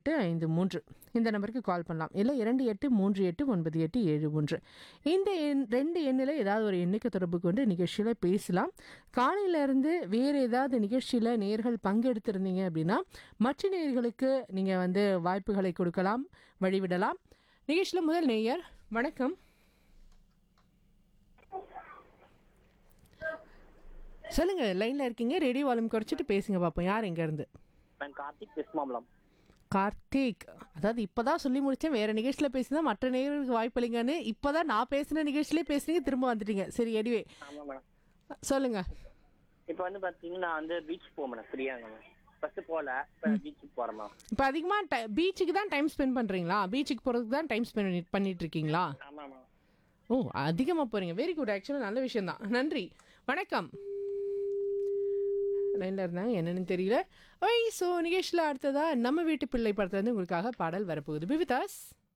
எட்டு ஐந்து மூன்று இந்த நம்பருக்கு கால் பண்ணலாம் இல்லை இரண்டு எட்டு மூன்று எட்டு ஒன்பது எட்டு ஏழு ஒன்று இந்த எண் ரெண்டு எண்ணில் ஏதாவது ஒரு எண்ணுக்கு தொடர்பு கொண்டு நிகழ்ச்சியில் பேசலாம் காலையிலேருந்து வேறு ஏதாவது நிகழ்ச்சியில் நேர்கள் பங்கெடுத்திருந்தீங்க அப்படின்னா மற்ற நேயர்களுக்கு நீங்கள் வந்து வாய்ப்புகளை கொடுக்கலாம் வழிவிடலாம் நிகழ்ச்சியில் முதல் நேயர் வணக்கம் சொல்லுங்க லைன்ல இருக்கீங்க ரேடியோ வால்யூம் குறைச்சிட்டு பேசுங்க பார்ப்போம் யார் எங்க இருந்து நான் கார்த்திக் பெஸ்மாம்பலம் கார்த்திக் அதாவது இப்பதான் சொல்லி முடிச்சேன் வேற நிகழ்ச்சியில பேசினா மற்ற நேயர்களுக்கு வாய்ப்பு இல்லைங்கன்னு இப்பதான் நான் பேசின நிகழ்ச்சியிலே பேசுனீங்க திரும்ப வந்துட்டீங்க சரி எடிவே ஆமாம் மேடம் சொல்லுங்க இப்போ வந்து பார்த்தீங்கன்னா நான் வந்து பீச் போக மேடம் ஃப்ரீயாக மேடம் ஃபஸ்ட்டு போகல இப்போ பீச்சுக்கு போகிறேன் மேம் இப்போ அதிகமாக பீச்சுக்கு தான் டைம் ஸ்பெண்ட் பண்றீங்களா பீச்சுக்கு போறதுக்கு தான் டைம் ஸ்பெண்ட் பண்ணிட்டு இருக்கீங்களா ஆமாம் மேம் ஓ அதிகமாக போறீங்க வெரி குட் ஆக்சுவலாக நல்ல விஷயம் தான் நன்றி வணக்கம் லைனில் இருந்தாங்க என்னன்னு தெரியல ஓய் ஸோ நிகேஷில் அடுத்ததா நம்ம வீட்டு பிள்ளை படத்துலேருந்து உங்களுக்காக பாடல் வரப்போகுது பிவிதாஸ்